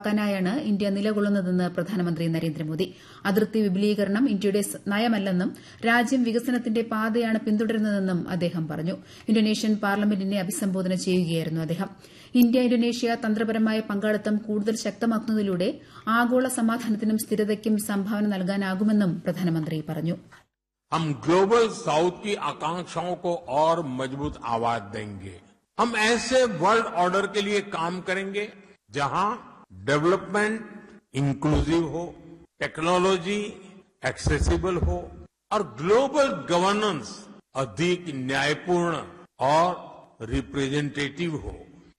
ായാണ് India നിലകൊള്ളുന്നതെന്ന് പ്രധാനമന്ത്രി നരേന്ദ്രമോദി അതിർത്തി വിപുലീകരണം ഇന്ത്യയുടെ നയമല്ലെന്നും രാജ്യം വികസനത്തിന്റെ പാതയാണ് പിന്തുടരുന്നതെന്നും അദ്ദേഹം പറഞ്ഞു ഇന്തോനേഷ്യൻ പാർലമെന്റിനെ അഭിസംബോധന ചെയ്യുകയായിരുന്നു അദ്ദേഹം ഇന്ത്യ ഇന്തോനേഷ്യ തന്ത്രപരമായ പങ്കാളിത്തം കൂടുതൽ ശക്തമാക്കുന്നതിലൂടെ ആഗോള സമാധാനത്തിനും സ്ഥിരതയ്ക്കും സംഭാവന നൽകാനാകുമെന്നും പ്രധാനമന്ത്രി പറഞ്ഞു हम ग्लोबल साउथ की आकांक्षाओं को और मजबूत आवाज देंगे हम ऐसे वर्ल्ड ऑर्डर के लिए काम करेंगे जहां डेवलपमेंट इंक्लूसिव हो टेक्नोलॉजी एक्सेसिबल हो और ग्लोबल गवर्नेंस अधिक न्यायपूर्ण और रिप्रेजेंटेटिव हो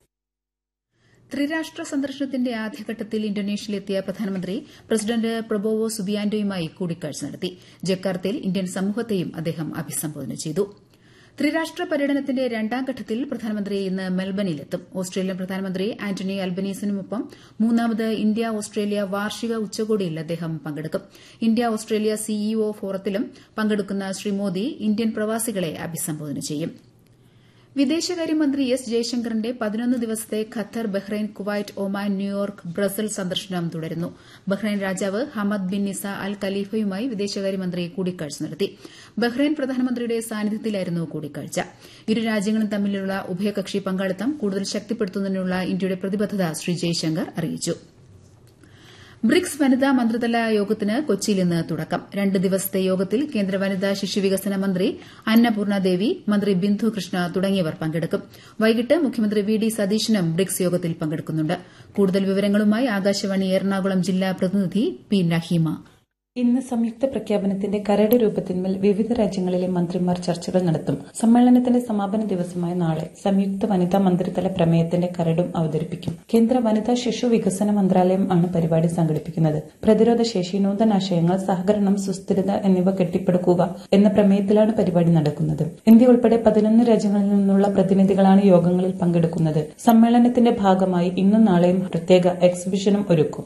ത്രിരാഷ്ട്ര സന്ദർശനത്തിന്റെ ആദ്യഘട്ടത്തിൽ ഇന്തോനേഷ്യയിലെത്തിയ പ്രധാനമന്ത്രി പ്രസിഡന്റ് പ്രൊബോവോ സുബിയാന്റോയുമായി കൂടിക്കാഴ്ച നടത്തി ജക്കാർത്തയിൽ ഇന്ത്യൻ സമൂഹത്തെയും അദ്ദേഹം അഭിസംബോധന ചെയ്തു ത്രിരാഷ്ട്ര പര്യടനത്തിന്റെ രണ്ടാം ഘട്ടത്തിൽ പ്രധാനമന്ത്രി ഇന്ന് മെൽബണിലെത്തും ഓസ്ട്രേലിയൻ പ്രധാനമന്ത്രി ആന്റണി അൽബനീസിനുമൊപ്പം മൂന്നാമത് ഇന്ത്യ ഓസ്ട്രേലിയ വാർഷിക ഉച്ചകോടിയിൽ അദ്ദേഹം പങ്കെടുക്കും ഇന്ത്യ ഓസ്ട്രേലിയ സിഇഒ ഫോറത്തിലും പങ്കെടുക്കുന്ന ശ്രീ മോദി ഇന്ത്യൻ പ്രവാസികളെ അഭിസംബോധന ചെയ്യും വിദേശകാര്യമന്ത്രി എസ് ജയശങ്കറിന്റെ പതിനൊന്ന് ദിവസത്തെ Qatar Bahrain Kuwait Oman New York Brussels സന്ദർശനം തുടരുന്നു ബഹ്റൈൻ രാജാവ് ഹമദ് ബിൻ നിസ അൽ ഖലീഫയുമായി വിദേശകാര്യമന്ത്രി കൂടിക്കാഴ്ച നടത്തി ബഹ്റൈൻ പ്രധാനമന്ത്രിയുടെ സാന്നിധ്യത്തിലായിരുന്നു കൂടിക്കാഴ്ച ഇരു രാജ്യങ്ങളും തമ്മിലുള്ള ഉഭയകക്ഷി പങ്കാളിത്തം കൂടുതൽ ശക്തിപ്പെടുത്തുന്നതിനുള്ള ഇന്ത്യയുടെ പ്രതിബദ്ധത ശ്രീ ജയശങ്കർ അറിയിച്ചു ബ്രിക്സ് വനിതാ മന്ത്രിതല യോഗത്തിന് കൊച്ചിയിൽ ഇന്ന് തുടക്കം രണ്ട് ദിവസത്തെ യോഗത്തിൽ കേന്ദ്ര വനിതാ ശിശുവികസന മന്ത്രി അന്നപൂർണ ദേവി മന്ത്രി ബിന്ദു കൃഷ്ണ തുടങ്ങിയവർ പങ്കെടുക്കും വൈകിട്ട് മുഖ്യമന്ത്രി വി ഡി സതീശനും ബ്രിക്സ് യോഗത്തിൽ പങ്കെടുക്കുന്നുണ്ട് കൂടുതൽ വിവരങ്ങളുമായി ആകാശവാണി എറണാകുളം ജില്ലാ പ്രതിനിധി പി നഹീമ ഇന്ന് സംയുക്ത പ്രഖ്യാപനത്തിന്റെ കരട് രൂപത്തിന്മേൽ വിവിധ രാജ്യങ്ങളിലെ മന്ത്രിമാർ ചർച്ചകൾ നടത്തും സമ്മേളനത്തിന്റെ സമാപന ദിവസമായ നാളെ സംയുക്ത വനിതാ മന്ത്രിതല പ്രമേയത്തിന്റെ കരടും അവതരിപ്പിക്കും കേന്ദ്ര വനിതാ ശിശു വികസന മന്ത്രാലയം ആണ് പരിപാടി സംഘടിപ്പിക്കുന്നത് പ്രതിരോധ ശേഷി നൂതനാശയങ്ങൾ സഹകരണം സുസ്ഥിരത എന്നിവ കെട്ടിപ്പടുക്കുക എന്ന പ്രമേയത്തിലാണ് പരിപാടി നടക്കുന്നത് ഇന്ത്യ ഉൾപ്പെടെ പതിനൊന്ന് രാജ്യങ്ങളിൽ നിന്നുള്ള പ്രതിനിധികളാണ് യോഗങ്ങളിൽ പങ്കെടുക്കുന്നത് സമ്മേളനത്തിന്റെ ഭാഗമായി ഇന്നും നാളെയും പ്രത്യേക എക്സിബിഷനും ഒരുക്കും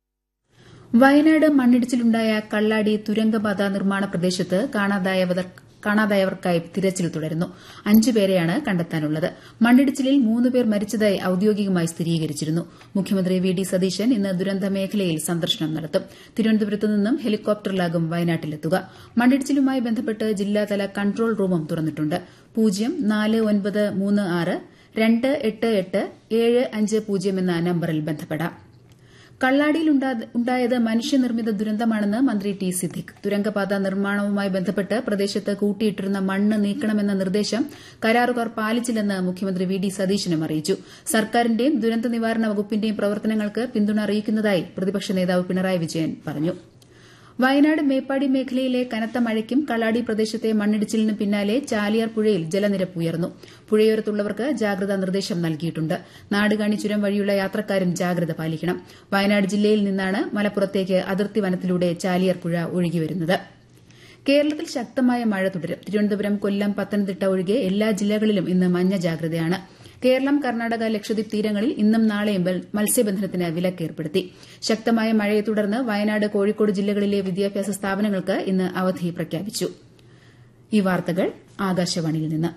വയനാട് മണ്ണിടിച്ചിലുണ്ടായ കള്ളാടി തുരങ്കപാത നിർമ്മാണ പ്രദേശത്ത് കാണാതായവർക്കായി തിരച്ചിൽ തുടരുന്നു അഞ്ചുപേരെയാണ് കണ്ടെത്താനുള്ളത് മണ്ണിടിച്ചിലിൽ മൂന്നുപേർ മരിച്ചതായി ഔദ്യോഗികമായി സ്ഥിരീകരിച്ചിരുന്നു മുഖ്യമന്ത്രി വി ഡി സതീശൻ ഇന്ന് ദുരന്ത മേഖലയിൽ സന്ദർശനം നടത്തും തിരുവനന്തപുരത്ത് നിന്നും ഹെലികോപ്റ്ററിലാകും വയനാട്ടിലെത്തുക മണ്ണിടിച്ചിലുമായി ബന്ധപ്പെട്ട് ജില്ലാതല കൺട്രോൾ റൂമും തുറന്നിട്ടുണ്ട് പൂജ്യം നാല് ഒൻപത് മൂന്ന് ആറ് രണ്ട് എട്ട് എട്ട് ഏഴ് അഞ്ച് പൂജ്യം എന്ന നമ്പറിൽ ബന്ധപ്പെടാം കള്ളാടിയിൽ ഉണ്ടായത് മനുഷ്യനിർമ്മിത ദുരന്തമാണെന്ന് മന്ത്രി ടി സിദ്ദിഖ് തുരങ്കപാത നിർമ്മാണവുമായി ബന്ധപ്പെട്ട് പ്രദേശത്ത് കൂട്ടിയിട്ടിരുന്ന മണ്ണ് നീക്കണമെന്ന നിർദ്ദേശം കരാറുകാർ പാലിച്ചില്ലെന്ന് മുഖ്യമന്ത്രി വി ഡി സതീശനും അറിയിച്ചു സർക്കാരിന്റെയും ദുരന്ത നിവാരണ വകുപ്പിന്റെയും പ്രവർത്തനങ്ങൾക്ക് പിന്തുണ അറിയിക്കുന്നതായി പ്രതിപക്ഷ നേതാവ് പിണറായി വിജയൻ പറഞ്ഞു വയനാട് മേപ്പാടി മേഖലയിലെ കനത്ത മഴയ്ക്കും കള്ളാടി പ്രദേശത്തെ മണ്ണിടിച്ചിലിനും പിന്നാലെ ചാലിയാർ പുഴയിൽ ജലനിരപ്പ് ഉയർന്നു പുഴയോരത്തുള്ളവർക്ക് ജാഗ്രതാ നിർദ്ദേശം നൽകിയിട്ടുണ്ട് നാടുകാണി ചുരം വഴിയുള്ള യാത്രക്കാരും ജാഗ്രത പാലിക്കണം വയനാട് ജില്ലയിൽ നിന്നാണ് മലപ്പുറത്തേക്ക് അതിർത്തി വനത്തിലൂടെ ചാലിയാർ പുഴ ഒഴുകിവരുന്നത് കേരളത്തിൽ ശക്തമായ മഴ തുടരും തിരുവനന്തപുരം കൊല്ലം പത്തനംതിട്ട ഒഴികെ എല്ലാ ജില്ലകളിലും ഇന്ന് മഞ്ഞ ജാഗ്രതയാണ് കേരളം കർണാടക ലക്ഷദ്വീപ് തീരങ്ങളിൽ ഇന്നും നാളെയും മത്സ്യബന്ധനത്തിന് വിലക്കേർപ്പെടുത്തി ശക്തമായ മഴയെ തുടർന്ന് വയനാട് കോഴിക്കോട് ജില്ലകളിലെ വിദ്യാഭ്യാസ സ്ഥാപനങ്ങൾക്ക് ഇന്ന് അവധി പ്രഖ്യാപിച്ചു ഈ വാർത്തകൾ ആകാശവാണിയിൽ നിന്ന്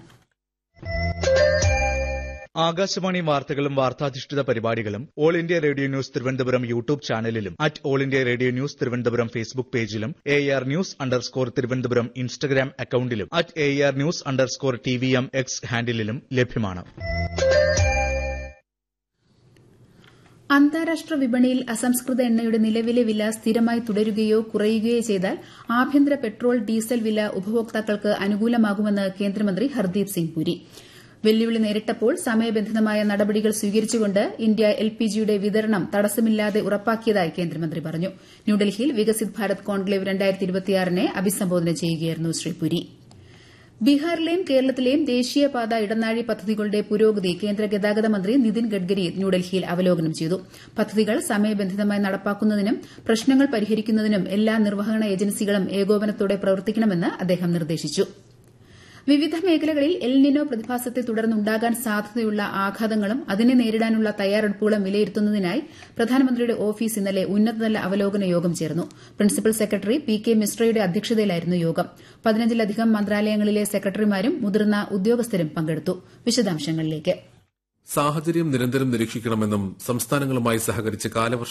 ആകാശവാണി വാർത്തകളും വാർത്താധിഷ്ഠിത പരിപാടികളും all India radio news Thiruvananthapuram YouTube ചാനലിലും at all India radio news Thiruvananthapuram Facebook പേജിലും A R news underscore Thiruvananthapuram Instagram അക്കൌണ്ടിലും at A R news underscore T V M X ഹാൻഡിലും ലഭ്യമാണ് അന്താരാഷ്ട്ര വിപണിയിൽ അസംസ്കൃത എണ്ണയുടെ നിലവിലെ വില സ്ഥിരമായി തുടരുകയോ കുറയുകയോ ചെയ്താൽ ആഭ്യന്തര പെട്രോൾ ഡീസൽ വില ഉപഭോക്താക്കൾക്ക് അനുകൂലമാകുമെന്ന് കേന്ദ്രമന്ത്രി ഹർദീപ് സിംഗ് പുരി വെല്ലുവിളി നേരിട്ടപ്പോൾ സമയബന്ധിതമായ നടപടികൾ സ്വീകരിച്ചുകൊണ്ട് ഇന്ത്യ എൽപിജിയുടെ വിതരണം തടസ്സമില്ലാതെ ഉറപ്പാക്കിയതായി കേന്ദ്രമന്ത്രി പറഞ്ഞു ന്യൂഡൽഹിയിൽ വികസിത് ഭാരത് കോൺക്ലേവ് നെ അഭിസംബോധന ചെയ്യുകയായിരുന്നു ശ്രീ പുരി ബീഹാറിലെയും കേരളത്തിലെയും ദേശീയപാത ഇടനാഴി പദ്ധതികളുടെ പുരോഗതി കേന്ദ്ര ഗതാഗത മന്ത്രി നിതിൻ ഗഡ്കരി ന്യൂഡൽഹിയിൽ അവലോകനം ചെയ്തു പദ്ധതികൾ സമയബന്ധിതമായി നടപ്പാക്കുന്നതിനും പ്രശ്നങ്ങൾ പരിഹരിക്കുന്നതിനും എല്ലാ നിർവഹണ ഏജൻസികളും ഏകോപനത്തോടെ പ്രവർത്തിക്കണമെന്ന് അദ്ദേഹം നിർദ്ദേശിച്ചു വിവിധ മേഖലകളിൽ എൽനിനോ പ്രതിഭാസത്തെ തുടർന്നുണ്ടാകാൻ സാധ്യതയുള്ള ആഘാതങ്ങളും അതിനെ നേരിടാനുള്ള തയ്യാറെടുപ്പുകളും വിലയിരുത്തുന്നതിനായി പ്രധാനമന്ത്രിയുടെ ഓഫീസ് ഇന്നലെ ഉന്നതതല അവലോകന യോഗം ചേർന്നു പ്രിൻസിപ്പൽ സെക്രട്ടറി പി കെ മിശ്രയുടെ അധ്യക്ഷതയിലായിരുന്നു യോഗം പതിനഞ്ചിലധികം മന്ത്രാലയങ്ങളിലെ സെക്രട്ടറിമാരും മുതിർന്ന ഉദ്യോഗസ്ഥരും പങ്കെടുത്തു വിശദാംശങ്ങളിലേക്ക് സാഹചര്യം നിരന്തരം നിരീക്ഷിക്കണമെന്നും സംസ്ഥാനങ്ങളുമായി സഹകരിച്ച് കാലവർഷ